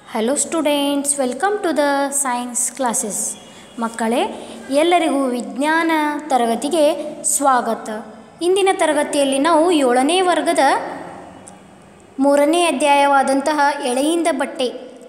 hello students welcome to the science classes ಮಕ್ಕಳೇ ಎಲ್ಲರಿಗೂ ವಿಜ್ಞಾನ ತರಗತಿಗೆ ಸ್ವಾಗತ ಇಂದಿನ ತರಗತಿಯಲ್ಲಿ ನಾವು ಏಳನೇ ವರ್ಗದ ಮೂರನೇ ಅಧ್ಯಾಯವಾದಂತಹ ಎಳೆಯಿಂದ ಬಟ್ಟೆ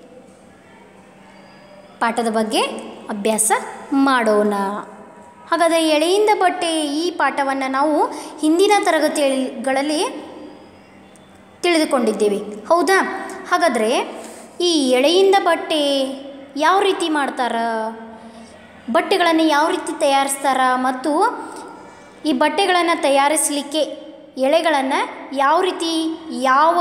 ಪಾಠದ ಬಗ್ಗೆ ಅಭ್ಯಾಸ ಮಾಡೋಣ ಹಾಗಾದರೆ ಎಳೆಯಿಂದ ಬಟ್ಟೆ ಈ ಪಾಠವನ್ನು ನಾವು ಹಿಂದಿನ ತರಗತಿಗಳಲ್ಲಿ ತಿಳಿದುಕೊಂಡಿದ್ದೇವೆ ಹೌದಾ ಹಾಗಾದರೆ ಈ ಎಳೆಯಿಂದ ಬಟ್ಟೆ ಯಾವ ರೀತಿ ಮಾಡ್ತಾರ ಬಟ್ಟೆಗಳನ್ನು ಯಾವ ರೀತಿ ತಯಾರಿಸ್ತಾರ ಮತ್ತು ಈ ಬಟ್ಟೆಗಳನ್ನು ತಯಾರಿಸಲಿಕ್ಕೆ ಎಳೆಗಳನ್ನು ಯಾವ ರೀತಿ ಯಾವ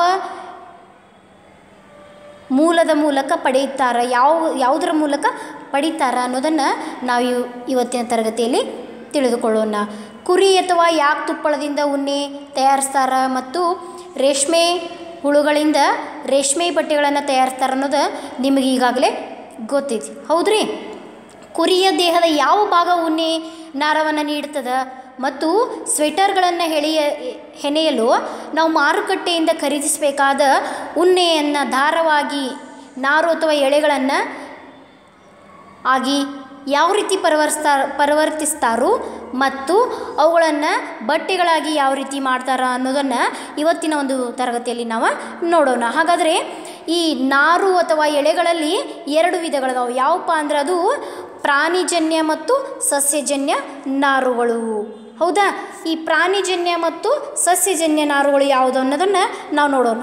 ಮೂಲದ ಮೂಲಕ ಪಡೆಯುತ್ತಾರ ಯಾವ ಯಾವುದರ ಮೂಲಕ ಪಡೀತಾರ ಅನ್ನೋದನ್ನು ನಾವು ಇವ್- ಇವತ್ತಿನ ತರಗತಿಯಲ್ಲಿ ತಿಳಿದುಕೊಳ್ಳೋಣ ಕುರಿ ಅಥವಾ ಯಾಕೆ ತುಪ್ಪಳದಿಂದ ಉಣ್ಣೆ ತಯಾರಿಸ್ತಾರ ಮತ್ತು ರೇಷ್ಮೆ ಹುಳುಗಳಿಂದ ರೇಷ್ಮೆ ಬಟ್ಟೆಗಳನ್ನು ತಯಾರಿಸ್ತಾರ ಅನ್ನೋದು ನಿಮಗೆ ಈಗಾಗಲೇ ಗೊತ್ತಿದೆ ಹೌದ್ರಿ ಕುರಿಯ ದೇಹದ ಯಾವ ಭಾಗ ಉಣ್ಣೆ ನಾರವನ್ನು ನೀಡುತ್ತದೆ ಮತ್ತು ಸ್ವೆಟರ್ಗಳನ್ನು ಹೆಳೆಯ ಹೆಣೆಯಲು ನಾವು ಮಾರುಕಟ್ಟೆಯಿಂದ ಖರೀದಿಸಬೇಕಾದ ಉಣ್ಣೆಯನ್ನು ದಾರವಾಗಿ ನಾರು ಅಥವಾ ಎಳೆಗಳನ್ನು ಆಗಿ ಯಾವ ರೀತಿ ಪರಿವರ್ಸ್ತಾ ಪರಿವರ್ತಿಸ್ತಾರೋ ಮತ್ತು ಅವುಗಳನ್ನು ಬಟ್ಟೆಗಳಾಗಿ ಯಾವ ರೀತಿ ಮಾಡ್ತಾರ ಅನ್ನೋದನ್ನು ಇವತ್ತಿನ ಒಂದು ತರಗತಿಯಲ್ಲಿ ನಾವು ನೋಡೋಣ ಹಾಗಾದರೆ ಈ ನಾರು ಅಥವಾ ಎಳೆಗಳಲ್ಲಿ ಎರಡು ವಿಧಗಳಿದಾವೆ ಯಾವಪ್ಪ ಅಂದ್ರೆ ಅದು ಪ್ರಾಣಿಜನ್ಯ ಮತ್ತು ಸಸ್ಯಜನ್ಯ ನಾರುಗಳು ಹೌದಾ ಈ ಪ್ರಾಣಿಜನ್ಯ ಮತ್ತು ಸಸ್ಯಜನ್ಯ ನಾರುಗಳು ಯಾವುದು ಅನ್ನೋದನ್ನು ನಾವು ನೋಡೋಣ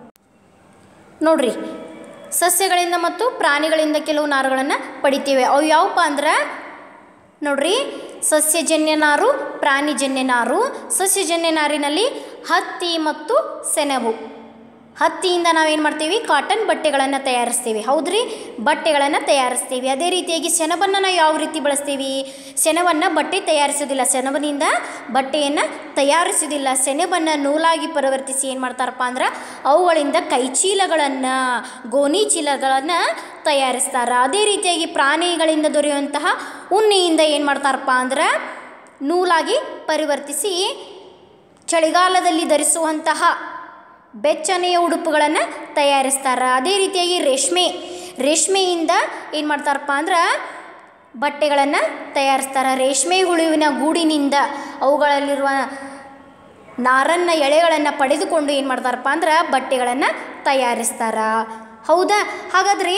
ನೋಡ್ರಿ ಸಸ್ಯಗಳಿಂದ ಮತ್ತು ಪ್ರಾಣಿಗಳಿಂದ ಕೆಲವು ನಾರುಗಳನ್ನು ಪಡಿತೀವಿ ಅವು ಯಾವಪ್ಪ ಅಂದ್ರೆ ನೋಡ್ರಿ ಸಸ್ಯಜನ್ಯ ನಾರು ಪ್ರಾಣಿಜನ್ಯ ನಾರು ಸಸ್ಯಜನ್ಯ ನಾರಿನಲ್ಲಿ ಹತ್ತಿ ಮತ್ತು ಸೆಣಬು ಹತ್ತಿಯಿಂದ ನಾವೇನು ಮಾಡ್ತೀವಿ ಕಾಟನ್ ಬಟ್ಟೆಗಳನ್ನು ತಯಾರಿಸ್ತೀವಿ ಹೌದ್ರಿ ಬಟ್ಟೆಗಳನ್ನು ತಯಾರಿಸ್ತೀವಿ ಅದೇ ರೀತಿಯಾಗಿ ಸೆಣಬನ್ನು ನಾವು ಯಾವ ರೀತಿ ಬಳಸ್ತೀವಿ ಸೆಣಬನ್ನು ಬಟ್ಟೆ ತಯಾರಿಸೋದಿಲ್ಲ ಸೆಣಬಿನಿಂದ ಬಟ್ಟೆಯನ್ನು ತಯಾರಿಸೋದಿಲ್ಲ ಸೆಣಬನ್ನು ನೂಲಾಗಿ ಪರಿವರ್ತಿಸಿ ಏನು ಮಾಡ್ತಾರಪ್ಪ ಅಂದ್ರೆ ಅವುಗಳಿಂದ ಕೈಚೀಲಗಳನ್ನು ಗೋಣಿ ಚೀಲಗಳನ್ನು ತಯಾರಿಸ್ತಾರೆ ಅದೇ ರೀತಿಯಾಗಿ ಪ್ರಾಣಿಗಳಿಂದ ದೊರೆಯುವಂತಹ ಉಣ್ಣೆಯಿಂದ ಏನು ಮಾಡ್ತಾರಪ್ಪ ಅಂದ್ರೆ ನೂಲಾಗಿ ಪರಿವರ್ತಿಸಿ ಚಳಿಗಾಲದಲ್ಲಿ ಧರಿಸುವಂತಹ ಬೆಚ್ಚನೆಯ ಉಡುಪುಗಳನ್ನು ತಯಾರಿಸ್ತಾರೆ ಅದೇ ರೀತಿಯಾಗಿ ರೇಷ್ಮೆ ರೇಷ್ಮೆಯಿಂದ ಏನು ಮಾಡ್ತಾರಪ್ಪ ಅಂದ್ರೆ ಬಟ್ಟೆಗಳನ್ನು ತಯಾರಿಸ್ತಾರೆ ರೇಷ್ಮೆ ಹುಳುವಿನ ಗೂಡಿನಿಂದ ಅವುಗಳಲ್ಲಿರುವ ನಾರನ್ನ ಎಳೆಗಳನ್ನು ಪಡೆದುಕೊಂಡು ಏನು ಮಾಡ್ತಾರಪ್ಪ ಅಂದ್ರೆ ಬಟ್ಟೆಗಳನ್ನು ತಯಾರಿಸ್ತಾರೆ ಹೌದಾ ಹಾಗಾದರೆ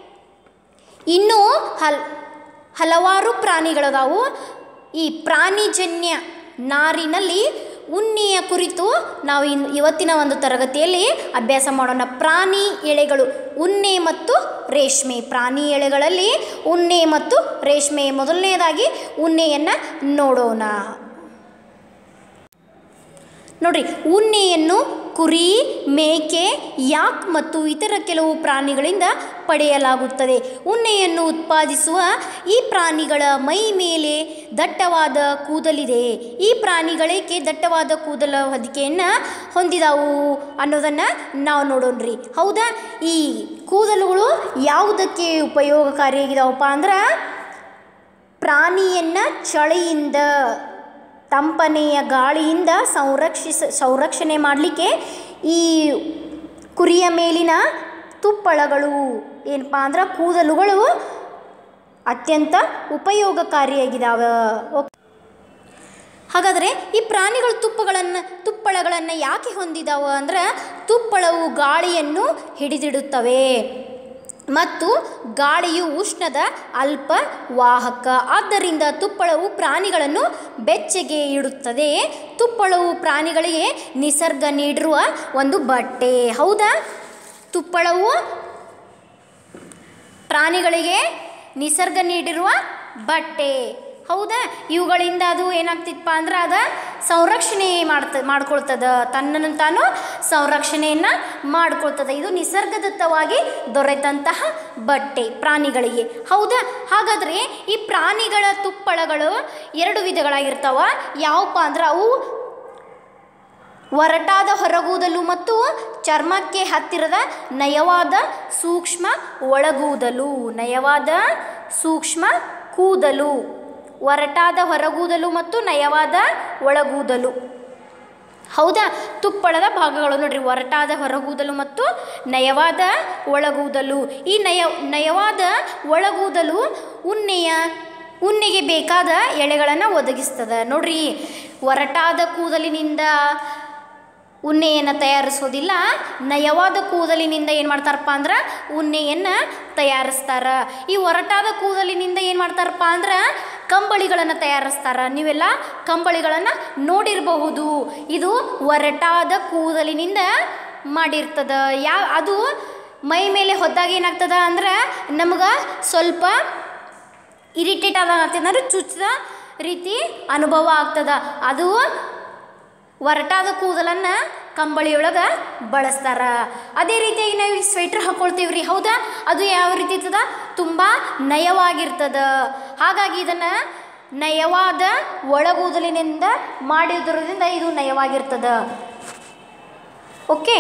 ಇನ್ನೂ ಹಲ್ ಹಲವಾರು ಪ್ರಾಣಿಗಳದಾವು ಈ ಪ್ರಾಣಿಜನ್ಯ ನಾರಿನಲ್ಲಿ ಉಣ್ಣೆಯ ಕುರಿತು ನಾವು ಇನ್ ಇವತ್ತಿನ ಒಂದು ತರಗತಿಯಲ್ಲಿ ಅಭ್ಯಾಸ ಮಾಡೋಣ ಪ್ರಾಣಿ ಎಳೆಗಳು ಉಣ್ಣೆ ಮತ್ತು ರೇಷ್ಮೆ ಪ್ರಾಣಿ ಎಳೆಗಳಲ್ಲಿ ಉಣ್ಣೆ ಮತ್ತು ರೇಷ್ಮೆ ಮೊದಲನೆಯದಾಗಿ ಉಣ್ಣೆಯನ್ನು ನೋಡೋಣ ನೋಡ್ರಿ ಉಣ್ಣೆಯನ್ನು ಕುರಿ ಮೇಕೆ ಯಾಕ್ ಮತ್ತು ಇತರ ಕೆಲವು ಪ್ರಾಣಿಗಳಿಂದ ಪಡೆಯಲಾಗುತ್ತದೆ ಉಣ್ಣೆಯನ್ನು ಉತ್ಪಾದಿಸುವ ಈ ಪ್ರಾಣಿಗಳ ಮೈ ಮೇಲೆ ದಟ್ಟವಾದ ಕೂದಲಿದೆ ಈ ಪ್ರಾಣಿಗಳೇಕೆ ದಟ್ಟವಾದ ಕೂದಲ ಹೊದಿಕೆಯನ್ನು ಹೊಂದಿದವು ಅನ್ನೋದನ್ನು ನಾವು ನೋಡೋಣ್ರಿ ಹೌದಾ ಈ ಕೂದಲುಗಳು ಯಾವುದಕ್ಕೆ ಉಪಯೋಗಕಾರಿಯಾಗಿದಾವಪ್ಪ ಅಂದ್ರೆ ಪ್ರಾಣಿಯನ್ನು ಚಳಿಯಿಂದ ತಂಪನೆಯ ಗಾಳಿಯಿಂದ ಸಂರಕ್ಷಿಸ ಸಂರಕ್ಷಣೆ ಮಾಡಲಿಕ್ಕೆ ಈ ಕುರಿಯ ಮೇಲಿನ ತುಪ್ಪಳಗಳು ಏನಪ್ಪ ಅಂದ್ರೆ ಕೂದಲುಗಳು ಅತ್ಯಂತ ಉಪಯೋಗಕಾರಿಯಾಗಿದ್ದಾವೆ ಓಕೆ ಹಾಗಾದರೆ ಈ ಪ್ರಾಣಿಗಳು ತುಪ್ಪಗಳನ್ನು ತುಪ್ಪಳಗಳನ್ನು ಯಾಕೆ ಹೊಂದಿದಾವ ಅಂದ್ರೆ ತುಪ್ಪಳವು ಗಾಳಿಯನ್ನು ಹಿಡಿದಿಡುತ್ತವೆ ಮತ್ತು ಗಾಳಿಯು ಉಷ್ಣದ ಅಲ್ಪ ವಾಹಕ ಆದ್ದರಿಂದ ತುಪ್ಪಳವು ಪ್ರಾಣಿಗಳನ್ನು ಬೆಚ್ಚಗೆ ಇಡುತ್ತದೆ ತುಪ್ಪಳವು ಪ್ರಾಣಿಗಳಿಗೆ ನಿಸರ್ಗ ನೀಡಿರುವ ಒಂದು ಬಟ್ಟೆ ಹೌದಾ ತುಪ್ಪಳವು ಪ್ರಾಣಿಗಳಿಗೆ ನಿಸರ್ಗ ನೀಡಿರುವ ಬಟ್ಟೆ ಹೌದಾ ಇವುಗಳಿಂದ ಅದು ಏನಾಗ್ತಿತ್ತಪ್ಪ ಅಂದ್ರೆ ಅದ ಸಂರಕ್ಷಣೆ ಮಾಡ್ತ ಮಾಡ್ಕೊಳ್ತದ ತನ್ನನ್ನು ತಾನು ಸಂರಕ್ಷಣೆಯನ್ನು ಮಾಡ್ಕೊಳ್ತದೆ ಇದು ನಿಸರ್ಗದತ್ತವಾಗಿ ದೊರೆತಂತಹ ಬಟ್ಟೆ ಪ್ರಾಣಿಗಳಿಗೆ ಹೌದಾ ಹಾಗಾದರೆ ಈ ಪ್ರಾಣಿಗಳ ತುಪ್ಪಳಗಳು ಎರಡು ವಿಧಗಳಾಗಿರ್ತಾವ ಯಾವಪ್ಪ ಅಂದ್ರೆ ಅವು ಒರಟಾದ ಹೊರಗೂದಲು ಮತ್ತು ಚರ್ಮಕ್ಕೆ ಹತ್ತಿರದ ನಯವಾದ ಸೂಕ್ಷ್ಮ ಒಳಗೂದಲು ನಯವಾದ ಸೂಕ್ಷ್ಮ ಕೂದಲು ಒರಟಾದ ಹೊರಗೂದಲು ಮತ್ತು ನಯವಾದ ಒಳಗೂದಲು ಹೌದಾ ತುಪ್ಪಳದ ಭಾಗಗಳು ನೋಡ್ರಿ ಒರಟಾದ ಹೊರಗೂದಲು ಮತ್ತು ನಯವಾದ ಒಳಗೂದಲು ಈ ನಯ ನಯವಾದ ಒಳಗೂದಲು ಉಣ್ಣೆಯ ಉಣ್ಣೆಗೆ ಬೇಕಾದ ಎಳೆಗಳನ್ನು ಒದಗಿಸ್ತದೆ ನೋಡ್ರಿ ಒರಟಾದ ಕೂದಲಿನಿಂದ ಉಣ್ಣೆಯನ್ನು ತಯಾರಿಸೋದಿಲ್ಲ ನಯವಾದ ಕೂದಲಿನಿಂದ ಏನು ಮಾಡ್ತಾರಪ್ಪ ಅಂದ್ರೆ ಉಣ್ಣೆಯನ್ನು ತಯಾರಿಸ್ತಾರ ಈ ಒರಟಾದ ಕೂದಲಿನಿಂದ ಏನು ಮಾಡ್ತಾರಪ್ಪ ಅಂದ್ರೆ ಕಂಬಳಿಗಳನ್ನು ತಯಾರಿಸ್ತಾರ ನೀವೆಲ್ಲ ಕಂಬಳಿಗಳನ್ನು ನೋಡಿರಬಹುದು ಇದು ಒರಟಾದ ಕೂದಲಿನಿಂದ ಮಾಡಿರ್ತದ ಯಾವ ಅದು ಮೈ ಮೇಲೆ ಹೊದ್ದಾಗ ಏನಾಗ್ತದ ಅಂದ್ರೆ ನಮ್ಗೆ ಸ್ವಲ್ಪ ಇರಿಟೇಟ್ ಆದ ಅಂತಂದ್ರೆ ಚುಚ್ಚಿದ ರೀತಿ ಅನುಭವ ಆಗ್ತದ ಅದು ಒರಟಾದ ಕೂದಲನ್ನು ಕಂಬಳಿಯೊಳಗೆ ಬಳಸ್ತಾರ ಅದೇ ರೀತಿಯಾಗಿ ನಾವು ಈ ಸ್ವೆಟ್ರ್ ಹಾಕ್ಕೊಳ್ತೀವಿ ರೀ ಹೌದಾ ಅದು ಯಾವ ರೀತಿ ಇರ್ತದ ತುಂಬ ನಯವಾಗಿರ್ತದ ಹಾಗಾಗಿ ಇದನ್ನು ನಯವಾದ ಒಳಗೂದಲಿನಿಂದ ಮಾಡಿದ್ರಿಂದ ಇದು ನಯವಾಗಿರ್ತದ ಓಕೆ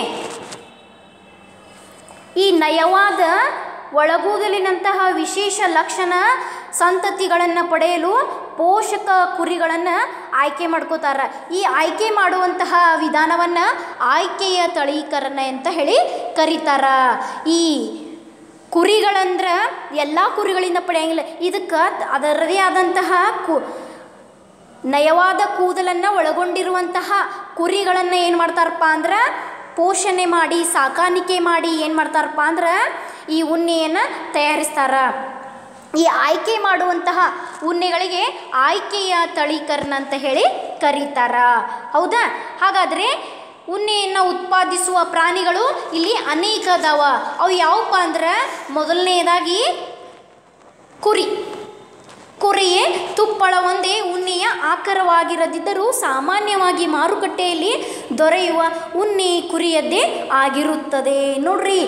ಈ ನಯವಾದ ಒಳಗೂದಲಿನಂತಹ ವಿಶೇಷ ಲಕ್ಷಣ ಸಂತತಿಗಳನ್ನು ಪಡೆಯಲು ಪೋಷಕ ಕುರಿಗಳನ್ನು ಆಯ್ಕೆ ಮಾಡ್ಕೋತಾರ ಈ ಆಯ್ಕೆ ಮಾಡುವಂತಹ ವಿಧಾನವನ್ನು ಆಯ್ಕೆಯ ತಳೀಕರಣ ಅಂತ ಹೇಳಿ ಕರೀತಾರ ಈ ಕುರಿಗಳಂದ್ರೆ ಎಲ್ಲ ಕುರಿಗಳಿಂದ ಪಡೆಯಂಗಿಲ್ಲ ಇದಕ್ಕೆ ಅದರದೇ ಆದಂತಹ ಕು ನಯವಾದ ಕೂದಲನ್ನು ಒಳಗೊಂಡಿರುವಂತಹ ಕುರಿಗಳನ್ನು ಏನು ಮಾಡ್ತಾರಪ್ಪ ಅಂದ್ರೆ ಪೋಷಣೆ ಮಾಡಿ ಸಾಕಾಣಿಕೆ ಮಾಡಿ ಏನು ಮಾಡ್ತಾರಪ್ಪ ಅಂದ್ರೆ ಈ ಉಣ್ಣೆಯನ್ನು ತಯಾರಿಸ್ತಾರ ಈ ಆಯ್ಕೆ ಮಾಡುವಂತಹ ಉಣ್ಣೆಗಳಿಗೆ ಆಯ್ಕೆಯ ತಳೀಕರಣ ಅಂತ ಹೇಳಿ ಕರೀತಾರ ಹೌದಾ ಹಾಗಾದರೆ ಉಣ್ಣೆಯನ್ನು ಉತ್ಪಾದಿಸುವ ಪ್ರಾಣಿಗಳು ಇಲ್ಲಿ ಅನೇಕ ಅದಾವ ಅವು ಯಾವಪ್ಪ ಅಂದ್ರೆ ಮೊದಲನೆಯದಾಗಿ ಕುರಿ ಕುರಿಯೇ ತುಪ್ಪಳ ಒಂದೇ ಉಣ್ಣೆಯ ಆಕಾರವಾಗಿರದಿದ್ದರೂ ಸಾಮಾನ್ಯವಾಗಿ ಮಾರುಕಟ್ಟೆಯಲ್ಲಿ ದೊರೆಯುವ ಉಣ್ಣೆ ಕುರಿಯದ್ದೇ ಆಗಿರುತ್ತದೆ ನೋಡ್ರಿ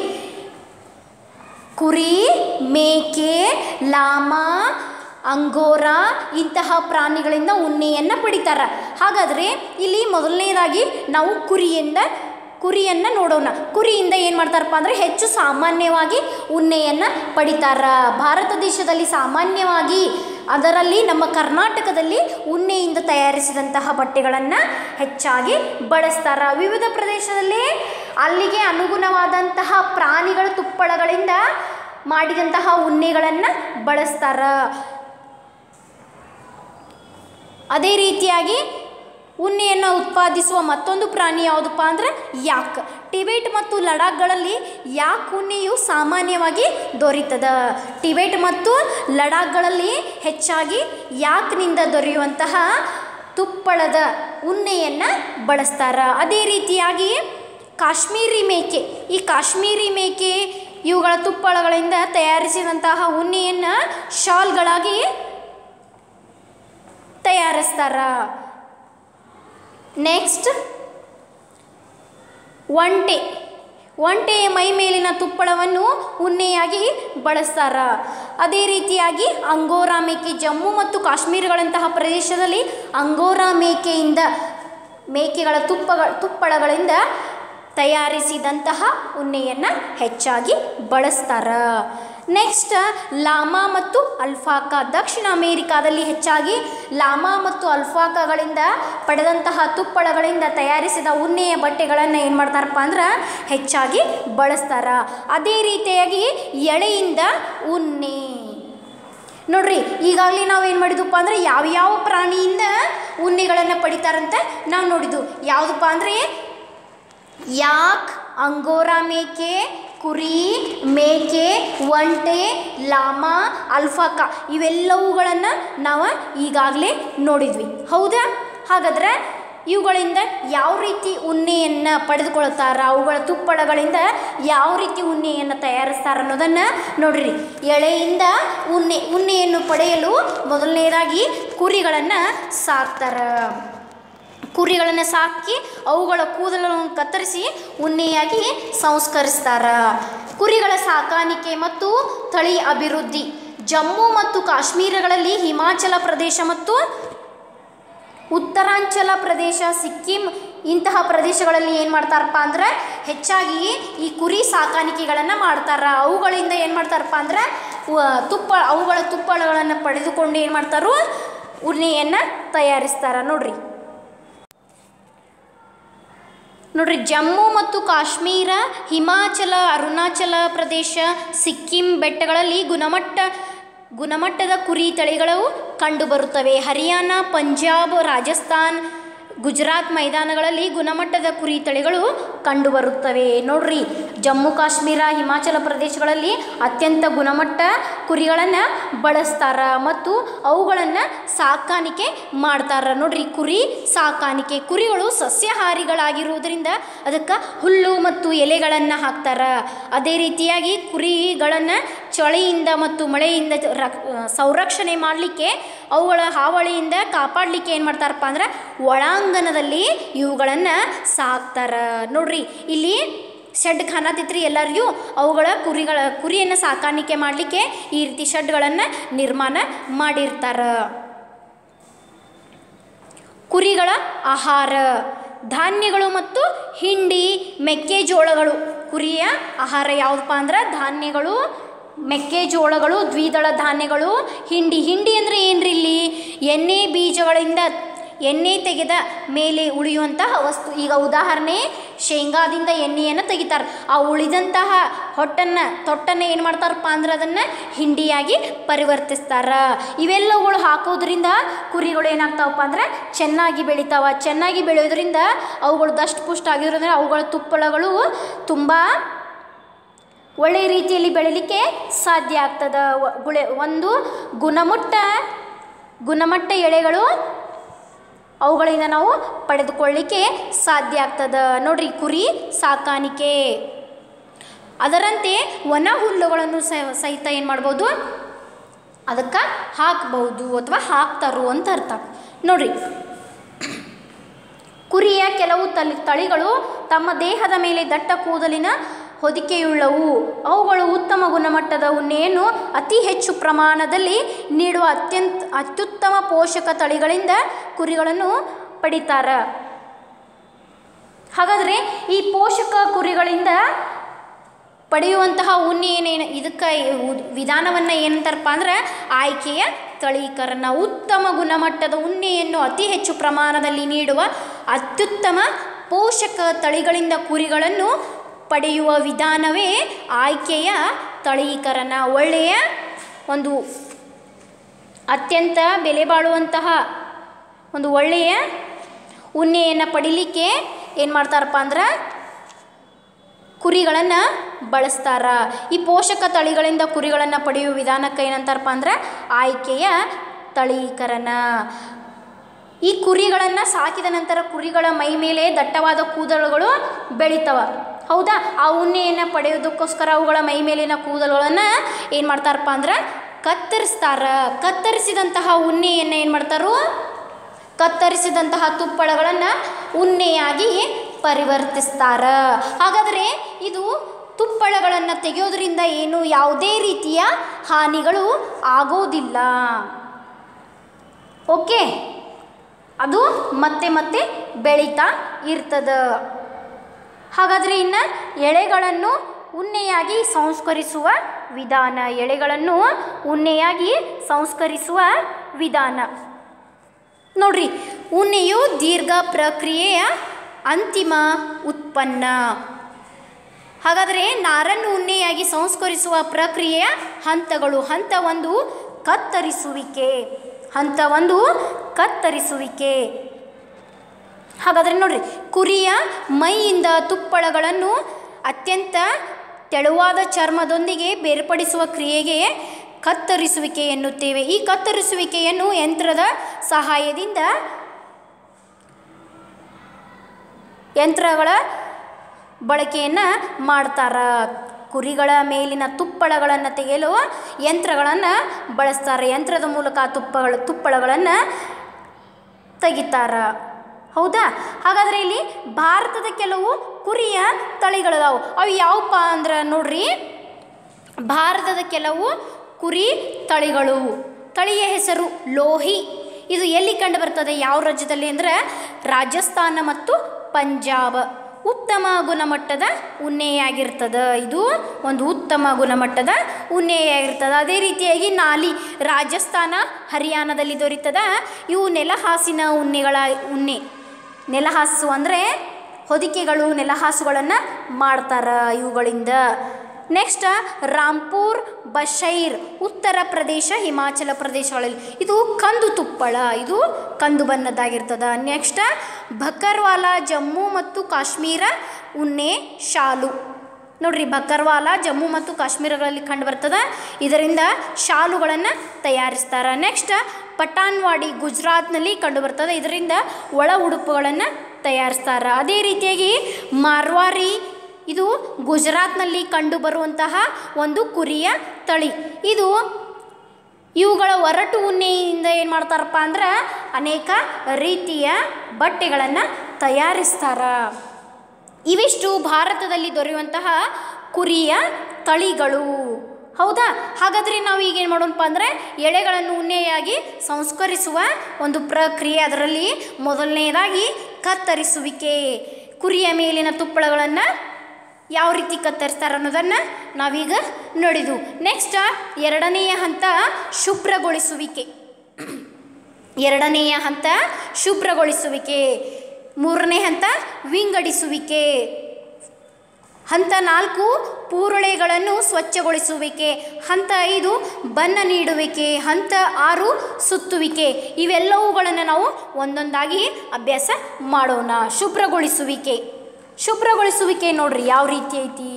ಕುರಿ ಮೇಕೆ ಲಾಮ ಅಂಗೋರ ಇಂತಹ ಪ್ರಾಣಿಗಳಿಂದ ಉಣ್ಣೆಯನ್ನು ಪಡಿತಾರ ಹಾಗಾದರೆ ಇಲ್ಲಿ ಮೊದಲನೇದಾಗಿ ನಾವು ಕುರಿಯಿಂದ ಕುರಿಯನ್ನು ನೋಡೋಣ ಕುರಿಯಿಂದ ಏನು ಮಾಡ್ತಾರಪ್ಪ ಅಂದರೆ ಹೆಚ್ಚು ಸಾಮಾನ್ಯವಾಗಿ ಉಣ್ಣೆಯನ್ನು ಪಡಿತಾರ ಭಾರತ ದೇಶದಲ್ಲಿ ಸಾಮಾನ್ಯವಾಗಿ ಅದರಲ್ಲಿ ನಮ್ಮ ಕರ್ನಾಟಕದಲ್ಲಿ ಉಣ್ಣೆಯಿಂದ ತಯಾರಿಸಿದಂತಹ ಬಟ್ಟೆಗಳನ್ನು ಹೆಚ್ಚಾಗಿ ಬಳಸ್ತಾರ ವಿವಿಧ ಪ್ರದೇಶದಲ್ಲಿ ಅಲ್ಲಿಗೆ ಅನುಗುಣವಾದಂತಹ ಪ್ರಾಣಿಗಳ ತುಪ್ಪಳಗಳಿಂದ ಮಾಡಿದಂತಹ ಉಣ್ಣೆಗಳನ್ನು ಬಳಸ್ತಾರ ಅದೇ ರೀತಿಯಾಗಿ ಉಣ್ಣೆಯನ್ನು ಉತ್ಪಾದಿಸುವ ಮತ್ತೊಂದು ಪ್ರಾಣಿ ಯಾವುದಪ್ಪ ಅಂದರೆ ಯಾಕ್ ಟಿಬೆಟ್ ಮತ್ತು ಲಡಾಖ್ಗಳಲ್ಲಿ ಯಾಕ್ ಉಣ್ಣೆಯು ಸಾಮಾನ್ಯವಾಗಿ ದೊರೀತದ ಟಿಬೆಟ್ ಮತ್ತು ಲಡಾಖ್ಗಳಲ್ಲಿ ಹೆಚ್ಚಾಗಿ ಯಾಕ್ನಿಂದ ದೊರೆಯುವಂತಹ ತುಪ್ಪಳದ ಉಣ್ಣೆಯನ್ನು ಬಳಸ್ತಾರ ಅದೇ ರೀತಿಯಾಗಿ ಕಾಶ್ಮೀರಿ ಮೇಕೆ ಈ ಕಾಶ್ಮೀರಿ ಮೇಕೆ ಇವುಗಳ ತುಪ್ಪಳಗಳಿಂದ ತಯಾರಿಸಿದಂತಹ ಉಣ್ಣೆಯನ್ನು ಶಾಲ್ಗಳಾಗಿ ತಯಾರಿಸ್ತಾರ ನೆಕ್ಸ್ಟ್ ಒಂಟೆ ಒಂಟೆಯ ಮೈ ಮೇಲಿನ ತುಪ್ಪಳವನ್ನು ಉಣ್ಣೆಯಾಗಿ ಬಳಸ್ತಾರ ಅದೇ ರೀತಿಯಾಗಿ ಅಂಗೋರಾ ಮೇಕೆ ಜಮ್ಮು ಮತ್ತು ಕಾಶ್ಮೀರಗಳಂತಹ ಪ್ರದೇಶದಲ್ಲಿ ಅಂಗೋರಾ ಮೇಕೆಯಿಂದ ಮೇಕೆಗಳ ತುಪ್ಪಗಳ ತುಪ್ಪಳಗಳಿಂದ ತಯಾರಿಸಿದಂತಹ ಉಣ್ಣೆಯನ್ನು ಹೆಚ್ಚಾಗಿ ಬಳಸ್ತಾರ ನೆಕ್ಸ್ಟ್ ಲಾಮಾ ಮತ್ತು ಅಲ್ಫಾಕಾ ದಕ್ಷಿಣ ಅಮೇರಿಕಾದಲ್ಲಿ ಹೆಚ್ಚಾಗಿ ಲಾಮಾ ಮತ್ತು ಅಲ್ಫಾಕಾಗಳಿಂದ ಪಡೆದಂತಹ ತುಪ್ಪಳಗಳಿಂದ ತಯಾರಿಸಿದ ಉಣ್ಣೆಯ ಬಟ್ಟೆಗಳನ್ನು ಏನು ಮಾಡ್ತಾರಪ್ಪ ಅಂದ್ರೆ ಹೆಚ್ಚಾಗಿ ಬಳಸ್ತಾರ ಅದೇ ರೀತಿಯಾಗಿ ಎಳೆಯಿಂದ ಉಣ್ಣೆ ನೋಡ್ರಿ ಈಗಾಗಲೇ ನಾವು ಏನು ಮಾಡಿದ್ವಪ್ಪ ಅಂದರೆ ಯಾವ್ಯಾವ ಪ್ರಾಣಿಯಿಂದ ಉಣ್ಣೆಗಳನ್ನು ಪಡಿತಾರಂತ ನಾವು ನೋಡಿದ್ವು ಯಾವುದಪ್ಪ ಅಂದರೆ ಯಾಕ್ ಅಂಗೋರಾ ಮೇಕೆ ಕುರಿ ಮೇಕೆ ಒಂಟೆ ಲಾಮ ಅಲ್ಫಾಕ ಇವೆಲ್ಲವುಗಳನ್ನು ನಾವು ಈಗಾಗಲೇ ನೋಡಿದ್ವಿ ಹೌದಾ ಹಾಗಾದ್ರೆ ಇವುಗಳಿಂದ ಯಾವ ರೀತಿ ಉಣ್ಣೆಯನ್ನು ಪಡೆದುಕೊಳ್ತಾರ ಅವುಗಳ ತುಪ್ಪಳಗಳಿಂದ ಯಾವ ರೀತಿ ಉಣ್ಣೆಯನ್ನು ತಯಾರಿಸ್ತಾರ ಅನ್ನೋದನ್ನು ನೋಡ್ರಿ ಎಳೆಯಿಂದ ಉಣ್ಣೆ ಉಣ್ಣೆಯನ್ನು ಪಡೆಯಲು ಮೊದಲನೇದಾಗಿ ಕುರಿಗಳನ್ನು ಸಾಕ್ತಾರ ಕುರಿಗಳನ್ನು ಸಾಕಿ ಅವುಗಳ ಕೂದಲನ್ನು ಕತ್ತರಿಸಿ ಉಣ್ಣೆಯಾಗಿ ಸಂಸ್ಕರಿಸ್ತಾರ ಕುರಿಗಳ ಸಾಕಾಣಿಕೆ ಮತ್ತು ತಳಿ ಅಭಿವೃದ್ಧಿ ಜಮ್ಮು ಮತ್ತು ಕಾಶ್ಮೀರಗಳಲ್ಲಿ ಹಿಮಾಚಲ ಪ್ರದೇಶ ಮತ್ತು ಉತ್ತರಾಂಚಲ ಪ್ರದೇಶ ಸಿಕ್ಕಿಂ ಇಂತಹ ಪ್ರದೇಶಗಳಲ್ಲಿ ಏನು ಮಾಡ್ತಾರಪ್ಪ ಅಂದ್ರೆ ಹೆಚ್ಚಾಗಿ ಈ ಕುರಿ ಸಾಕಾಣಿಕೆಗಳನ್ನು ಮಾಡ್ತಾರ ಅವುಗಳಿಂದ ಏನು ಮಾಡ್ತಾರಪ್ಪ ಅಂದ್ರೆ ವ- ತುಪ್ಪ ಅವುಗಳ ತುಪ್ಪಳಗಳನ್ನು ಪಡೆದುಕೊಂಡು ಏನು ಮಾಡ್ತಾರೋ ಉಣ್ಣೆಯನ್ನು ತಯಾರಿಸ್ತಾರ ನೋಡ್ರಿ ನೋಡ್ರಿ ಜಮ್ಮು ಮತ್ತು ಕಾಶ್ಮೀರ ಹಿಮಾಚಲ ಅರುಣಾಚಲ ಪ್ರದೇಶ ಸಿಕ್ಕಿಂ ಬೆಟ್ಟಗಳಲ್ಲಿ ಗುಣಮಟ್ಟ ಗುಣಮಟ್ಟದ ಕುರಿ ತಳಿಗಳು ಕಂಡುಬರುತ್ತವೆ ಹರಿಯಾಣ ಪಂಜಾಬ್ ರಾಜಸ್ಥಾನ್ ಗುಜರಾತ್ ಮೈದಾನಗಳಲ್ಲಿ ಗುಣಮಟ್ಟದ ಕುರಿ ತಳಿಗಳು ಕಂಡುಬರುತ್ತವೆ ನೋಡ್ರಿ ಜಮ್ಮು ಕಾಶ್ಮೀರ ಹಿಮಾಚಲ ಪ್ರದೇಶಗಳಲ್ಲಿ ಅತ್ಯಂತ ಗುಣಮಟ್ಟ ಕುರಿಗಳನ್ನು ಬಳಸ್ತಾರ ಮತ್ತು ಅವುಗಳನ್ನು ಸಾಕಾಣಿಕೆ ಮಾಡ್ತಾರ ನೋಡ್ರಿ ಕುರಿ ಸಾಕಾಣಿಕೆ ಕುರಿಗಳು ಸಸ್ಯಾಹಾರಿಗಳಾಗಿರುವುದರಿಂದ ಅದಕ್ಕೆ ಹುಲ್ಲು ಮತ್ತು ಎಲೆಗಳನ್ನು ಹಾಕ್ತಾರ ಅದೇ ರೀತಿಯಾಗಿ ಕುರಿಗಳನ್ನು ಚಳಿಯಿಂದ ಮತ್ತು ಮಳೆಯಿಂದ ರಕ್ ಸಂರಕ್ಷಣೆ ಮಾಡಲಿಕ್ಕೆ ಅವುಗಳ ಹಾವಳಿಯಿಂದ ಕಾಪಾಡಲಿಕ್ಕೆ ಏನು ಮಾಡ್ತಾರಪ್ಪ ಅಂದ್ರೆ ಒಳಾಂಗಣದಲ್ಲಿ ಇವುಗಳನ್ನು ಸಾಕ್ತಾರ ನೋಡ್ರಿ ಇಲ್ಲಿ ಶೆಡ್ ಕಾಣತಿತ್ರಿ ಎಲ್ಲರಿಗೂ ಅವುಗಳ ಕುರಿಗಳ ಕುರಿಯನ್ನು ಸಾಕಾಣಿಕೆ ಮಾಡಲಿಕ್ಕೆ ಈ ರೀತಿ ಶೆಡ್ಗಳನ್ನು ನಿರ್ಮಾಣ ಮಾಡಿರ್ತಾರ ಕುರಿಗಳ ಆಹಾರ ಧಾನ್ಯಗಳು ಮತ್ತು ಹಿಂಡಿ ಮೆಕ್ಕೆಜೋಳಗಳು ಕುರಿಯ ಆಹಾರ ಯಾವುದಪ್ಪ ಅಂದ್ರೆ ಧಾನ್ಯಗಳು ಮೆಕ್ಕೆಜೋಳಗಳು ದ್ವಿದಳ ಧಾನ್ಯಗಳು ಹಿಂಡಿ ಹಿಂಡಿ ಅಂದರೆ ಏನ್ರಿ ಇಲ್ಲಿ ಎಣ್ಣೆ ಬೀಜಗಳಿಂದ ಎಣ್ಣೆ ತೆಗೆದ ಮೇಲೆ ಉಳಿಯುವಂತಹ ವಸ್ತು ಈಗ ಉದಾಹರಣೆ ಶೇಂಗಾದಿಂದ ಎಣ್ಣೆಯನ್ನು ತೆಗಿತಾರೆ ಆ ಉಳಿದಂತಹ ಹೊಟ್ಟನ್ನು ತೊಟ್ಟನ್ನು ಏನು ಮಾಡ್ತಾರಪ್ಪ ಅಂದ್ರೆ ಅದನ್ನು ಹಿಂಡಿಯಾಗಿ ಪರಿವರ್ತಿಸ್ತಾರ ಇವೆಲ್ಲವುಗಳು ಹಾಕೋದ್ರಿಂದ ಕುರಿಗಳು ಏನಾಗ್ತಾವಪ್ಪ ಅಂದ್ರೆ ಚೆನ್ನಾಗಿ ಬೆಳಿತಾವ ಚೆನ್ನಾಗಿ ಬೆಳೆಯೋದ್ರಿಂದ ಅವುಗಳು ದಷ್ಟು ಪುಷ್ಟ ಆಗಿರೋದ್ರಿಂದ ಅವುಗಳ ತುಪ್ಪಳಗಳು ತುಂಬ ಒಳ್ಳೆಯ ರೀತಿಯಲ್ಲಿ ಬೆಳಿಲಿಕ್ಕೆ ಸಾಧ್ಯ ಆಗ್ತದೆ ವ- ಗುಳೆ ಒಂದು ಗುಣಮಟ್ಟ ಗುಣಮಟ್ಟ ಎಳೆಗಳು ಅವುಗಳಿಂದ ನಾವು ಪಡೆದುಕೊಳ್ಳಿಕ್ಕೆ ಸಾಧ್ಯ ಆಗ್ತದೆ ನೋಡ್ರಿ ಕುರಿ ಸಾಕಾಣಿಕೆ ಅದರಂತೆ ಒಣ ಹುಲ್ಲುಗಳನ್ನು ಸ- ಸಹಿತ ಏನು ಮಾಡ್ಬೋದು ಅದಕ್ಕೆ ಹಾಕ್ಬಹುದು ಅಥವಾ ಹಾಕ್ತಾರು ಅಂತ ಅರ್ಥ ನೋಡ್ರಿ ಕುರಿಯ ಕೆಲವು ತಳಿ ತಳಿಗಳು ತಮ್ಮ ದೇಹದ ಮೇಲೆ ದಟ್ಟ ಕೂದಲಿನ ಹೊದಿಕೆಯುಳ್ಳವು ಅವುಗಳು ಉತ್ತಮ ಗುಣಮಟ್ಟದ ಉಣ್ಣೆಯನ್ನು ಅತಿ ಹೆಚ್ಚು ಪ್ರಮಾಣದಲ್ಲಿ ನೀಡುವ ಅತ್ಯಂತ ಅತ್ಯುತ್ತಮ ಪೋಷಕ ತಳಿಗಳಿಂದ ಕುರಿಗಳನ್ನು ಪಡಿತಾರ ಹಾಗಾದರೆ ಈ ಪೋಷಕ ಕುರಿಗಳಿಂದ ಪಡೆಯುವಂತಹ ಉಣ್ಣೆ ಏನೇನು ಇದಕ್ಕೆ ವಿಧಾನವನ್ನು ಏನಂತಾರಪ್ಪ ಅಂದ್ರೆ ಆಯ್ಕೆಯ ತಳೀಕರಣ ಉತ್ತಮ ಗುಣಮಟ್ಟದ ಉಣ್ಣೆಯನ್ನು ಅತಿ ಹೆಚ್ಚು ಪ್ರಮಾಣದಲ್ಲಿ ನೀಡುವ ಅತ್ಯುತ್ತಮ ಪೋಷಕ ತಳಿಗಳಿಂದ ಕುರಿಗಳನ್ನು ಪಡೆಯುವ ವಿಧಾನವೇ ಆಯ್ಕೆಯ ತಳೀಕರಣ ಒಳ್ಳೆಯ ಒಂದು ಅತ್ಯಂತ ಬೆಲೆ ಬಾಳುವಂತಹ ಒಂದು ಒಳ್ಳೆಯ ಉಣ್ಣೆಯನ್ನು ಪಡಿಲಿಕ್ಕೆ ಏನು ಮಾಡ್ತಾರಪ್ಪ ಅಂದ್ರೆ ಕುರಿಗಳನ್ನು ಬಳಸ್ತಾರ ಈ ಪೋಷಕ ತಳಿಗಳಿಂದ ಕುರಿಗಳನ್ನು ಪಡೆಯುವ ವಿಧಾನಕ್ಕೆ ಏನಂತಾರಪ್ಪ ಅಂದ್ರೆ ಆಯ್ಕೆಯ ತಳೀಕರಣ ಈ ಕುರಿಗಳನ್ನು ಸಾಕಿದ ನಂತರ ಕುರಿಗಳ ಮೈ ಮೇಲೆ ದಟ್ಟವಾದ ಕೂದಲುಗಳು ಬೆಳಿತವ ಹೌದಾ ಆ ಉಣ್ಣೆಯನ್ನು ಪಡೆಯೋದಕ್ಕೋಸ್ಕರ ಅವುಗಳ ಮೈ ಮೇಲಿನ ಕೂದಲುಗಳನ್ನು ಏನು ಮಾಡ್ತಾರಪ್ಪ ಅಂದ್ರೆ ಕತ್ತರಿಸ್ತಾರ ಕತ್ತರಿಸಿದಂತಹ ಉಣ್ಣೆಯನ್ನು ಏನು ಮಾಡ್ತಾರೋ ಕತ್ತರಿಸಿದಂತಹ ತುಪ್ಪಳಗಳನ್ನು ಉಣ್ಣೆಯಾಗಿ ಪರಿವರ್ತಿಸ್ತಾರ ಹಾಗಾದರೆ ಇದು ತುಪ್ಪಳಗಳನ್ನು ತೆಗೆಯೋದ್ರಿಂದ ಏನು ಯಾವುದೇ ರೀತಿಯ ಹಾನಿಗಳು ಆಗೋದಿಲ್ಲ ಓಕೆ ಅದು ಮತ್ತೆ ಮತ್ತೆ ಬೆಳೀತಾ ಇರ್ತದ ಹಾಗಾದರೆ ಇನ್ನು ಎಳೆಗಳನ್ನು ಉಣ್ಣೆಯಾಗಿ ಸಂಸ್ಕರಿಸುವ ವಿಧಾನ ಎಳೆಗಳನ್ನು ಉಣ್ಣೆಯಾಗಿ ಸಂಸ್ಕರಿಸುವ ವಿಧಾನ ನೋಡ್ರಿ ಉಣ್ಣೆಯು ದೀರ್ಘ ಪ್ರಕ್ರಿಯೆಯ ಅಂತಿಮ ಉತ್ಪನ್ನ ಹಾಗಾದರೆ ನಾರನ್ನು ಉಣ್ಣೆಯಾಗಿ ಸಂಸ್ಕರಿಸುವ ಪ್ರಕ್ರಿಯೆಯ ಹಂತಗಳು ಹಂತ ಒಂದು ಕತ್ತರಿಸುವಿಕೆ ಹಂತ ಒಂದು ಕತ್ತರಿಸುವಿಕೆ ಹಾಗಾದರೆ ನೋಡ್ರಿ ಕುರಿಯ ಮೈಯಿಂದ ತುಪ್ಪಳಗಳನ್ನು ಅತ್ಯಂತ ತೆಳುವಾದ ಚರ್ಮದೊಂದಿಗೆ ಬೇರ್ಪಡಿಸುವ ಕ್ರಿಯೆಗೆ ಕತ್ತರಿಸುವಿಕೆ ಎನ್ನುತ್ತೇವೆ ಈ ಕತ್ತರಿಸುವಿಕೆಯನ್ನು ಯಂತ್ರದ ಸಹಾಯದಿಂದ ಯಂತ್ರಗಳ ಬಳಕೆಯನ್ನು ಮಾಡ್ತಾರ ಕುರಿಗಳ ಮೇಲಿನ ತುಪ್ಪಳಗಳನ್ನು ತೆಗೆಯಲು ಯಂತ್ರಗಳನ್ನು ಬಳಸ್ತಾರೆ ಯಂತ್ರದ ಮೂಲಕ ಆ ತುಪ್ಪಗಳು ತುಪ್ಪಳಗಳನ್ನು ತೆಗಿತಾರ ಹೌದಾ ಹಾಗಾದರೆ ಇಲ್ಲಿ ಭಾರತದ ಕೆಲವು ಕುರಿಯ ತಳಿಗಳದಾವು ಅವು ಯಾವಪ್ಪ ಅಂದ್ರೆ ನೋಡ್ರಿ ಭಾರತದ ಕೆಲವು ಕುರಿ ತಳಿಗಳು ತಳಿಯ ಹೆಸರು ಲೋಹಿ ಇದು ಎಲ್ಲಿ ಕಂಡು ಬರ್ತದೆ ಯಾವ ರಾಜ್ಯದಲ್ಲಿ ಅಂದರೆ ರಾಜಸ್ಥಾನ ಮತ್ತು ಪಂಜಾಬ್ ಉತ್ತಮ ಗುಣಮಟ್ಟದ ಉಣ್ಣೆಯಾಗಿರ್ತದೆ ಇದು ಒಂದು ಉತ್ತಮ ಗುಣಮಟ್ಟದ ಉಣ್ಣೆಯಾಗಿರ್ತದೆ ಅದೇ ರೀತಿಯಾಗಿ ನಾಲಿ ರಾಜಸ್ಥಾನ ಹರಿಯಾಣದಲ್ಲಿ ದೊರೀತದ ಇವು ನೆಲಹಾಸಿನ ಉಣ್ಣೆಗಳ ಉಣ್ಣೆ ನೆಲಹಾಸು ಅಂದರೆ ಹೊದಿಕೆಗಳು ನೆಲಹಾಸುಗಳನ್ನು ಮಾಡ್ತಾರೆ ಇವುಗಳಿಂದ ನೆಕ್ಸ್ಟ್ ರಾಂಪುರ್ ಬಶೈರ್ ಉತ್ತರ ಪ್ರದೇಶ ಹಿಮಾಚಲ ಪ್ರದೇಶಗಳಲ್ಲಿ ಇದು ಕಂದು ತುಪ್ಪಳ ಇದು ಕಂದು ಬಣ್ಣದ್ದಾಗಿರ್ತದ ನೆಕ್ಸ್ಟ್ ಬಕರ್ವಾಲ ಜಮ್ಮು ಮತ್ತು ಕಾಶ್ಮೀರ ಉಣ್ಣೆ ಶಾಲು ನೋಡ್ರಿ ಬಕರ್ವಾಲ ಜಮ್ಮು ಮತ್ತು ಕಾಶ್ಮೀರಗಳಲ್ಲಿ ಕಂಡು ಬರ್ತದ ಇದರಿಂದ ಶಾಲುಗಳನ್ನು ತಯಾರಿಸ್ತಾರೆ ನೆಕ್ಸ್ಟ್ ಪಟಾನ್ವಾಡಿ ಗುಜರಾತ್ನಲ್ಲಿ ಕಂಡು ಬರ್ತದೆ ಇದರಿಂದ ಒಳ ಉಡುಪುಗಳನ್ನು ತಯಾರಿಸ್ತಾರೆ ಅದೇ ರೀತಿಯಾಗಿ ಮಾರ್ವಾರಿ ಇದು ಗುಜರಾತ್ನಲ್ಲಿ ಕಂಡುಬರುವಂತಹ ಒಂದು ಕುರಿಯ ತಳಿ ಇದು ಇವುಗಳ ಒರಟು ಉಣ್ಣೆಯಿಂದ ಏನು ಮಾಡ್ತಾರಪ್ಪ ಅಂದ್ರೆ ಅನೇಕ ರೀತಿಯ ಬಟ್ಟೆಗಳನ್ನು ತಯಾರಿಸ್ತಾರೆ ಇವಿಷ್ಟು ಭಾರತದಲ್ಲಿ ದೊರೆಯುವಂತಹ ಕುರಿಯ ತಳಿಗಳು ಹೌದಾ ಹಾಗಾದರೆ ನಾವು ಈಗ ಏನು ಮಾಡೋಣಪ್ಪ ಅಂದರೆ ಎಳೆಗಳನ್ನು ಉಣ್ಣೆಯಾಗಿ ಸಂಸ್ಕರಿಸುವ ಒಂದು ಪ್ರಕ್ರಿಯೆ ಅದರಲ್ಲಿ ಮೊದಲನೆಯದಾಗಿ ಕತ್ತರಿಸುವಿಕೆ ಕುರಿಯ ಮೇಲಿನ ತುಪ್ಪಳಗಳನ್ನು ಯಾವ ರೀತಿ ಕತ್ತರಿಸ್ತಾರೆ ಅನ್ನೋದನ್ನು ನಾವೀಗ ನೋಡಿದ್ವು ನೆಕ್ಸ್ಟ್ ಎರಡನೆಯ ಹಂತ ಶುಭ್ರಗೊಳಿಸುವಿಕೆ ಎರಡನೆಯ ಹಂತ ಶುಭ್ರಗೊಳಿಸುವಿಕೆ ಮೂರನೇ ಹಂತ ವಿಂಗಡಿಸುವಿಕೆ ಹಂತ ನಾಲ್ಕು ಪೂರಳೆಗಳನ್ನು ಸ್ವಚ್ಛಗೊಳಿಸುವಿಕೆ ಹಂತ ಐದು ಬಣ್ಣ ನೀಡುವಿಕೆ ಹಂತ ಆರು ಸುತ್ತುವಿಕೆ ಇವೆಲ್ಲವುಗಳನ್ನು ನಾವು ಒಂದೊಂದಾಗಿ ಅಭ್ಯಾಸ ಮಾಡೋಣ ಶುಭ್ರಗೊಳಿಸುವಿಕೆ ಶುಭ್ರಗೊಳಿಸುವಿಕೆ ನೋಡ್ರಿ ಯಾವ ರೀತಿ ಐತಿ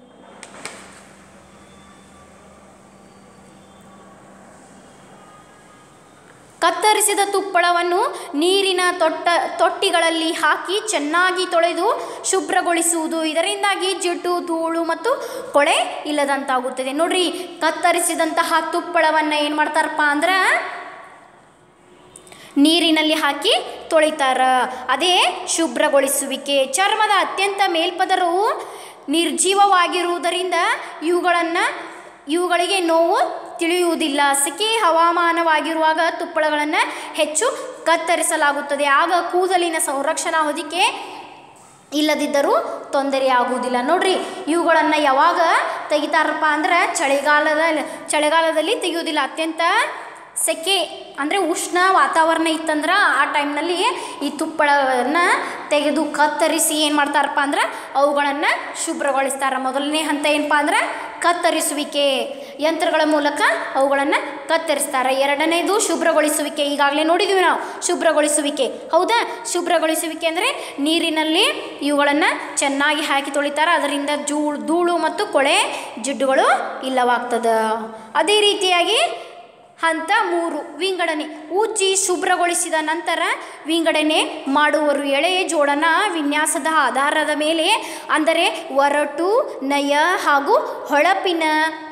ಕತ್ತರಿಸಿದ ತುಪ್ಪಳವನ್ನು ನೀರಿನ ತೊಟ್ಟ ತೊಟ್ಟಿಗಳಲ್ಲಿ ಹಾಕಿ ಚೆನ್ನಾಗಿ ತೊಳೆದು ಶುಭ್ರಗೊಳಿಸುವುದು ಇದರಿಂದಾಗಿ ಜಿಡ್ಡು ಧೂಳು ಮತ್ತು ಕೊಳೆ ಇಲ್ಲದಂತಾಗುತ್ತದೆ ನೋಡ್ರಿ ಕತ್ತರಿಸಿದಂತಹ ತುಪ್ಪಳವನ್ನು ಏನು ಮಾಡ್ತಾರಪ್ಪ ಅಂದ್ರೆ ನೀರಿನಲ್ಲಿ ಹಾಕಿ ತೊಳಿತಾರ ಅದೇ ಶುಭ್ರಗೊಳಿಸುವಿಕೆ ಚರ್ಮದ ಅತ್ಯಂತ ಮೇಲ್ಪದರವು ನಿರ್ಜೀವವಾಗಿರುವುದರಿಂದ ಇವುಗಳನ್ನು ಇವುಗಳಿಗೆ ನೋವು ತಿಳಿಯುವುದಿಲ್ಲ ಸೆಕೆ ಹವಾಮಾನವಾಗಿರುವಾಗ ತುಪ್ಪಳಗಳನ್ನು ಹೆಚ್ಚು ಕತ್ತರಿಸಲಾಗುತ್ತದೆ ಆಗ ಕೂದಲಿನ ಸಂರಕ್ಷಣಾ ಹೊದಿಕೆ ಇಲ್ಲದಿದ್ದರೂ ತೊಂದರೆ ಆಗುವುದಿಲ್ಲ ನೋಡ್ರಿ ಇವುಗಳನ್ನು ಯಾವಾಗ ತೆಗಿತಾರಪ್ಪ ಅಂದ್ರೆ ಚಳಿಗಾಲದ ಚಳಿಗಾಲದಲ್ಲಿ ತೆಗೆಯುವುದಿಲ್ಲ ಅತ್ಯಂತ ಸೆಕೆ ಅಂದರೆ ಉಷ್ಣ ವಾತಾವರಣ ಇತ್ತಂದ್ರೆ ಆ ಟೈಮ್ನಲ್ಲಿ ಈ ತುಪ್ಪಳವನ್ನು ತೆಗೆದು ಕತ್ತರಿಸಿ ಏನು ಮಾಡ್ತಾರಪ್ಪ ಅಂದ್ರೆ ಅವುಗಳನ್ನು ಶುಭ್ರಗೊಳಿಸ್ತಾರೆ ಮೊದಲನೇ ಹಂತ ಏನಪ್ಪ ಅಂದ್ರೆ ಕತ್ತರಿಸುವಿಕೆ ಯಂತ್ರಗಳ ಮೂಲಕ ಅವುಗಳನ್ನು ಕತ್ತರಿಸ್ತಾರೆ ಎರಡನೇದು ಶುಭ್ರಗೊಳಿಸುವಿಕೆ ಈಗಾಗಲೇ ನೋಡಿದ್ವಿ ನಾವು ಶುಭ್ರಗೊಳಿಸುವಿಕೆ ಹೌದಾ ಶುಭ್ರಗೊಳಿಸುವಿಕೆ ಅಂದರೆ ನೀರಿನಲ್ಲಿ ಇವುಗಳನ್ನು ಚೆನ್ನಾಗಿ ಹಾಕಿ ತೊಳಿತಾರೆ ಅದರಿಂದ ಜೂಳು ಧೂಳು ಮತ್ತು ಕೊಳೆ ಜಿಡ್ಡುಗಳು ಇಲ್ಲವಾಗ್ತದೆ ಅದೇ ರೀತಿಯಾಗಿ ಹಂತ ಮೂರು ವಿಂಗಡಣೆ ಉಜ್ಜಿ ಶುಭ್ರಗೊಳಿಸಿದ ನಂತರ ವಿಂಗಡಣೆ ಮಾಡುವರು ಎಳೆ ಜೋಡನ ವಿನ್ಯಾಸದ ಆಧಾರದ ಮೇಲೆ ಅಂದರೆ ಒರಟು ನಯ ಹಾಗೂ ಹೊಳಪಿನ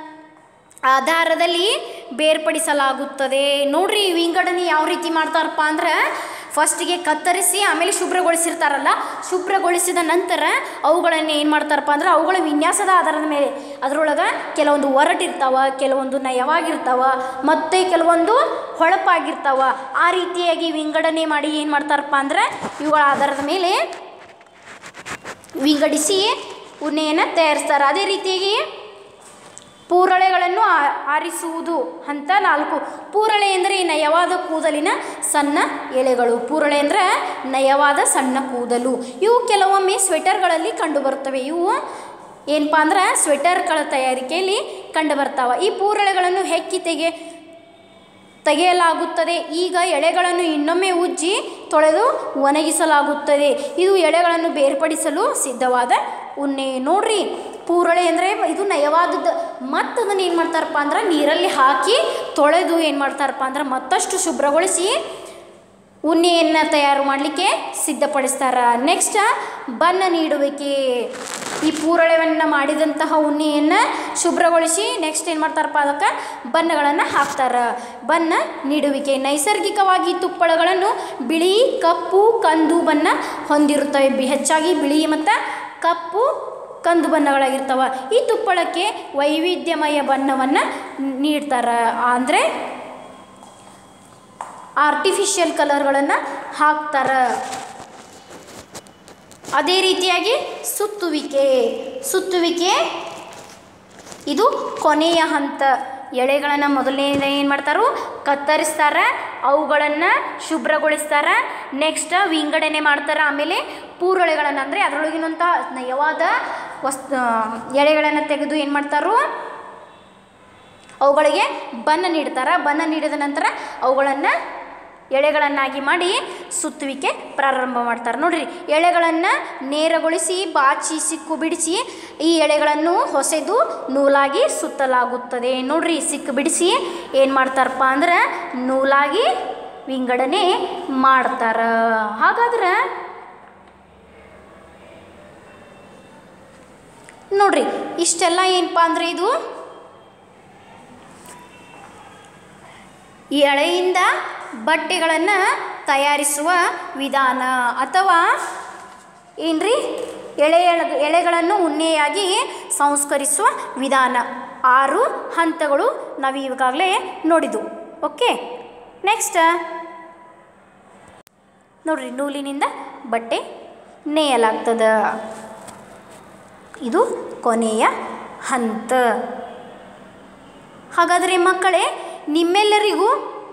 ಆಧಾರದಲ್ಲಿ ಬೇರ್ಪಡಿಸಲಾಗುತ್ತದೆ ನೋಡ್ರಿ ಈ ವಿಂಗಡಣೆ ಯಾವ ರೀತಿ ಮಾಡ್ತಾರಪ್ಪ ಅಂದ್ರೆ ಫಸ್ಟಿಗೆ ಕತ್ತರಿಸಿ ಆಮೇಲೆ ಶುಭ್ರಗೊಳಿಸಿರ್ತಾರಲ್ಲ ಶುಭ್ರಗೊಳಿಸಿದ ನಂತರ ಅವುಗಳನ್ನು ಏನು ಮಾಡ್ತಾರಪ್ಪ ಅಂದ್ರೆ ಅವುಗಳ ವಿನ್ಯಾಸದ ಆಧಾರದ ಮೇಲೆ ಅದರೊಳಗೆ ಕೆಲವೊಂದು ಒರಟಿರ್ತಾವ ಕೆಲವೊಂದು ನಯವಾಗಿರ್ತಾವ ಮತ್ತು ಕೆಲವೊಂದು ಹೊಳಪಾಗಿರ್ತಾವ ಆ ರೀತಿಯಾಗಿ ವಿಂಗಡಣೆ ಮಾಡಿ ಏನು ಮಾಡ್ತಾರಪ್ಪ ಅಂದ್ರೆ ಇವುಗಳ ಆಧಾರದ ಮೇಲೆ ವಿಂಗಡಿಸಿ ಉಣ್ಣೆಯನ್ನು ತಯಾರಿಸ್ತಾರೆ ಅದೇ ರೀತಿಯಾಗಿ ಪೂರಳೆಗಳನ್ನು ಆ- ಆರಿಸುವುದು ಹಂತ ನಾಲ್ಕು ಪೂರಳೆ ಎಂದರೆ ಈ ನಯವಾದ ಕೂದಲಿನ ಸಣ್ಣ ಎಳೆಗಳು ಪೂರಳೆ ಅಂದರೆ ನಯವಾದ ಸಣ್ಣ ಕೂದಲು ಇವು ಕೆಲವೊಮ್ಮೆ ಸ್ವೆಟರ್ಗಳಲ್ಲಿ ಕಂಡುಬರುತ್ತವೆ ಇವು ಏನಪ್ಪ ಅಂದ್ರೆ ಸ್ವೆಟರ್ಗಳ ತಯಾರಿಕೆಯಲ್ಲಿ ಕಂಡುಬರ್ತಾವ ಈ ಪೂರಳೆಗಳನ್ನು ಹೆಕ್ಕಿ ತೆಗೆ ತೆಗೆಯಲಾಗುತ್ತದೆ ಈಗ ಎಳೆಗಳನ್ನು ಇನ್ನೊಮ್ಮೆ ಉಜ್ಜಿ ತೊಳೆದು ಒಣಗಿಸಲಾಗುತ್ತದೆ ಇದು ಎಳೆಗಳನ್ನು ಬೇರ್ಪಡಿಸಲು ಸಿದ್ಧವಾದ ಉಣ್ಣೆ ನೋಡ್ರಿ ಪೂರಳೆ ಅಂದರೆ ಇದು ನಯವಾದದ್ದು ಮತ್ತು ಅದನ್ನು ಏನು ಮಾಡ್ತಾರಪ್ಪ ಅಂದ್ರೆ ನೀರಲ್ಲಿ ಹಾಕಿ ತೊಳೆದು ಏನು ಮಾಡ್ತಾರಪ್ಪ ಅಂದ್ರೆ ಮತ್ತಷ್ಟು ಶುಭ್ರಗೊಳಿಸಿ ಉಣ್ಣೆಯನ್ನು ತಯಾರು ಮಾಡಲಿಕ್ಕೆ ಸಿದ್ಧಪಡಿಸ್ತಾರೆ ನೆಕ್ಸ್ಟ್ ಬಣ್ಣ ನೀಡುವಿಕೆ ಈ ಪೂರಳೆಯನ್ನು ಮಾಡಿದಂತಹ ಉಣ್ಣೆಯನ್ನು ಶುಭ್ರಗೊಳಿಸಿ ನೆಕ್ಸ್ಟ್ ಏನು ಮಾಡ್ತಾರಪ್ಪ ಅದಕ್ಕೆ ಬಣ್ಣಗಳನ್ನು ಹಾಕ್ತಾರೆ ಬಣ್ಣ ನೀಡುವಿಕೆ ನೈಸರ್ಗಿಕವಾಗಿ ತುಪ್ಪಳಗಳನ್ನು ಬಿಳಿ ಕಪ್ಪು ಕಂದು ಬಣ್ಣ ಹೊಂದಿರುತ್ತವೆ ಬಿ- ಹೆಚ್ಚಾಗಿ ಬಿಳಿ ಮತ್ತು ಕಪ್ಪು ಕಂದು ಬಣ್ಣಗಳಾಗಿರ್ತವೆ ಈ ತುಪ್ಪಳಕ್ಕೆ ವೈವಿಧ್ಯಮಯ ಬಣ್ಣವನ್ನು ನೀಡ್ತಾರೆ ಅಂದರೆ ಆರ್ಟಿಫಿಷಿಯಲ್ ಕಲರ್ಗಳನ್ನು ಹಾಕ್ತಾರೆ ಅದೇ ರೀತಿಯಾಗಿ ಸುತ್ತುವಿಕೆ ಸುತ್ತುವಿಕೆ ಇದು ಕೊನೆಯ ಹಂತ ಎಳೆಗಳನ್ನು ಮೊದಲನೇ ಏನು ಮಾಡ್ತಾರೋ ಕತ್ತರಿಸ್ತಾರೆ ಅವುಗಳನ್ನು ಶುಭ್ರಗೊಳಿಸ್ತಾರೆ ನೆಕ್ಸ್ಟ್ ವಿಂಗಡಣೆ ಮಾಡ್ತಾರೆ ಆಮೇಲೆ ಪೂರಳೆಗಳನ್ನು ಅಂದರೆ ಅದರೊಳಗಿನಂಥ ನಯವಾದ ವಸ್ತು ಎಳೆಗಳನ್ನು ತೆಗೆದು ಏನು ಮಾಡ್ತಾರೋ ಅವುಗಳಿಗೆ ಬಣ್ಣ ನೀಡ್ತಾರೆ ಬಣ್ಣ ನೀಡಿದ ನಂತರ ಅವುಗಳನ್ನು ಎಳೆಗಳನ್ನಾಗಿ ಮಾಡಿ ಸುತ್ತುವಿಕೆ ಪ್ರಾರಂಭ ಮಾಡ್ತಾರೆ ನೋಡ್ರಿ ಎಳೆಗಳನ್ನು ನೇರಗೊಳಿಸಿ ಬಾಚಿ ಸಿಕ್ಕು ಬಿಡಿಸಿ ಈ ಎಳೆಗಳನ್ನು ಹೊಸೆದು ನೂಲಾಗಿ ಸುತ್ತಲಾಗುತ್ತದೆ ನೋಡ್ರಿ ಸಿಕ್ಕು ಬಿಡಿಸಿ ಏನು ಮಾಡ್ತಾರಪ್ಪ ಅಂದ್ರೆ ನೂಲಾಗಿ ವಿಂಗಡಣೆ ಮಾಡ್ತಾರ ಹಾಗಾದ್ರೆ ನೋಡ್ರಿ ಇಷ್ಟೆಲ್ಲ ಏನಪ್ಪ ಅಂದ್ರೆ ಇದು ಈ ಎಳೆಯಿಂದ ಬಟ್ಟೆಗಳನ್ನು ತಯಾರಿಸುವ ವಿಧಾನ ಅಥವಾ ಏನ್ರಿ ಎಳೆ ಎಳೆ- ಎಳೆಗಳನ್ನು ಉಣ್ಣೆಯಾಗಿ ಸಂಸ್ಕರಿಸುವ ವಿಧಾನ ಆರು ಹಂತಗಳು ನಾವು ಈಗಾಗಲೇ ನೋಡಿದ್ವು ಓಕೆ ನೆಕ್ಸ್ಟ್ ನೋಡ್ರಿ ನೂಲಿನಿಂದ ಬಟ್ಟೆ ನೇಯಲಾಗ್ತದ ಇದು ಕೊನೆಯ ಹಂತ ಹಾಗಾದರೆ ಮಕ್ಕಳೇ ನಿಮ್ಮೆಲ್ಲರಿಗೂ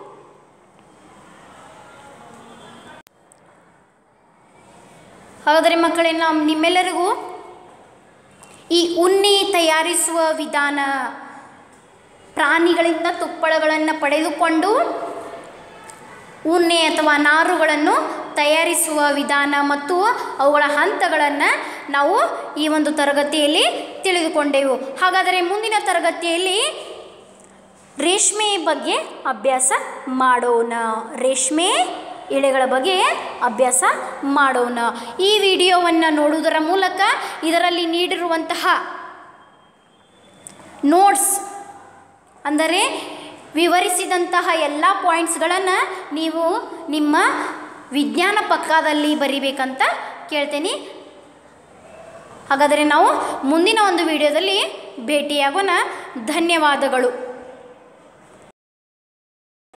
ಹಾಗಾದರೆ ಮಕ್ಕಳೇ ನಾವು ನಿಮ್ಮೆಲ್ಲರಿಗೂ ಈ ಉಣ್ಣೆ ತಯಾರಿಸುವ ವಿಧಾನ ಪ್ರಾಣಿಗಳಿಂದ ತುಪ್ಪಳಗಳನ್ನು ಪಡೆದುಕೊಂಡು ಉಣ್ಣೆ ಅಥವಾ ನಾರುಗಳನ್ನು ತಯಾರಿಸುವ ವಿಧಾನ ಮತ್ತು ಅವುಗಳ ಹಂತಗಳನ್ನು ನಾವು ಈ ಒಂದು ತರಗತಿಯಲ್ಲಿ ತಿಳಿದುಕೊಂಡೆವು ಹಾಗಾದರೆ ಮುಂದಿನ ತರಗತಿಯಲ್ಲಿ ರೇಷ್ಮೆ ಬಗ್ಗೆ ಅಭ್ಯಾಸ ಮಾಡೋಣ ರೇಷ್ಮೆ ಎಳೆಗಳ ಬಗ್ಗೆ ಅಭ್ಯಾಸ ಮಾಡೋಣ ಈ ವಿಡಿಯೋವನ್ನು ನೋಡುವುದರ ಮೂಲಕ ಇದರಲ್ಲಿ ನೀಡಿರುವಂತಹ ನೋಟ್ಸ್ ಅಂದರೆ ವಿವರಿಸಿದಂತಹ ಎಲ್ಲ ಪಾಯಿಂಟ್ಸ್ಗಳನ್ನು ನೀವು ನಿಮ್ಮ ವಿಜ್ಞಾನ ಪಕ್ಕದಲ್ಲಿ ಬರಿಬೇಕಂತ ಕೇಳ್ತೇನೆ ಹಾಗಾದರೆ ನಾವು ಮುಂದಿನ ಒಂದು ವಿಡಿಯೋದಲ್ಲಿ ಭೇಟಿಯಾಗೋಣ ಧನ್ಯವಾದಗಳು